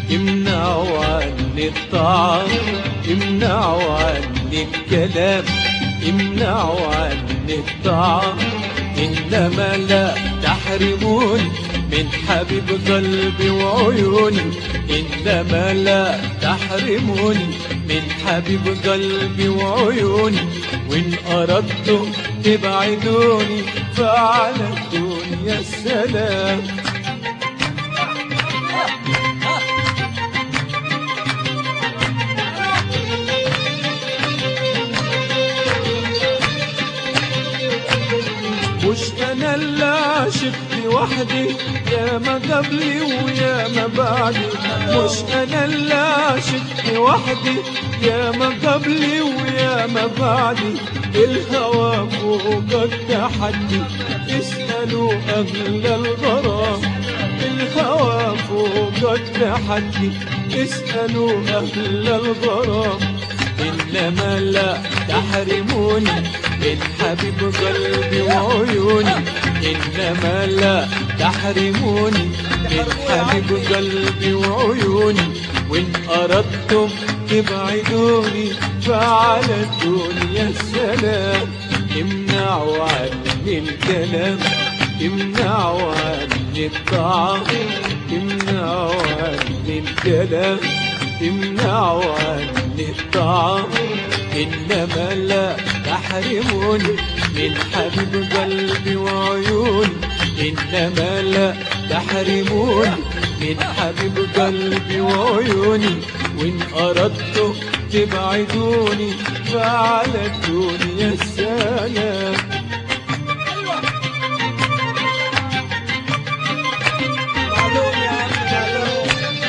امنعوا عني الطعام امنعوا عني الكلام امنعوا عني الطعام إنما لا تحرموني من حبيب قلبي وعيوني إنما لا تحرموني من حبيب قلبي وعيوني وإن أردتم تبعدوني فعلى الدنيا السلام مش انا اللي عشقت وحدي يا ما قبلي ويا ما بعدي مش انا اللي عشقت وحدي يا ما قبلي ويا ما بعدي الهوى فوق التحدي اسألوا أهل الغرام الهوى فوق التحدي اسألوا أهل الغرام إنما لا تحرموني من حبيب قلبي وعيوني إنما لا تحرموني من حبيب قلبي وعيوني وإن أردتم تبعدوني فعلى الدنيا السلام امنعوا عني الكلام امنعوا عني الطعام امنعوا عني الكلام امنعوا عني الطعام إنما لا تحرموني من حبيب قلبي وعيوني إنما لا تحرموني من حبيب قلبي وعيوني وإن أردتم تبعدوني فعلى الدنيا السلام معلوم يا عم معلوم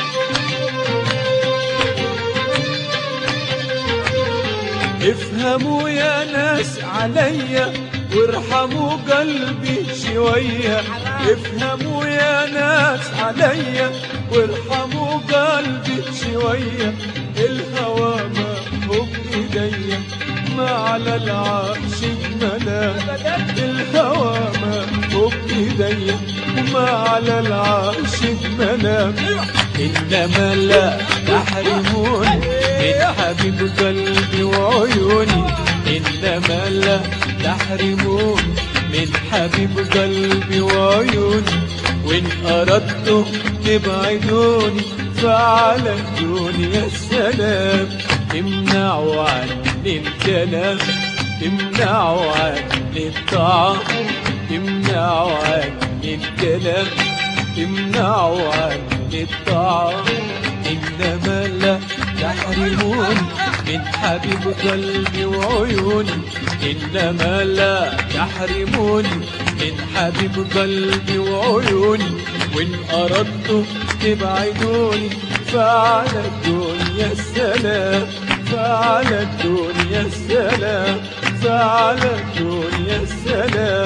افهموا يا ناس عليا وارحموا قلبي شوية افهموا يا ناس عليا وارحموا قلبي شوية الهوى ما هو بإيديا ما على العاشق ملام الهوى ما هو بإيديا وما على العاشق ملام إنما لا تحرموني من حبيب قلبي وعيوني إنما لا تحرموني من حبيب قلبي وعيوني وإن أردتم تبعدوني فعلى الدنيا السلام امنعوا عني الكلام امنعوا عني الطعام امنعوا عني الكلام امنعوا عني الطعام إنما لا تحرموني من حبيب قلبي وعيوني إنما لا تحرموني من حبيب قلبي وعيوني وإن أردتم تبعدوني فعلى الدنيا السلام فعلى الدنيا السلام فعلى الدنيا السلام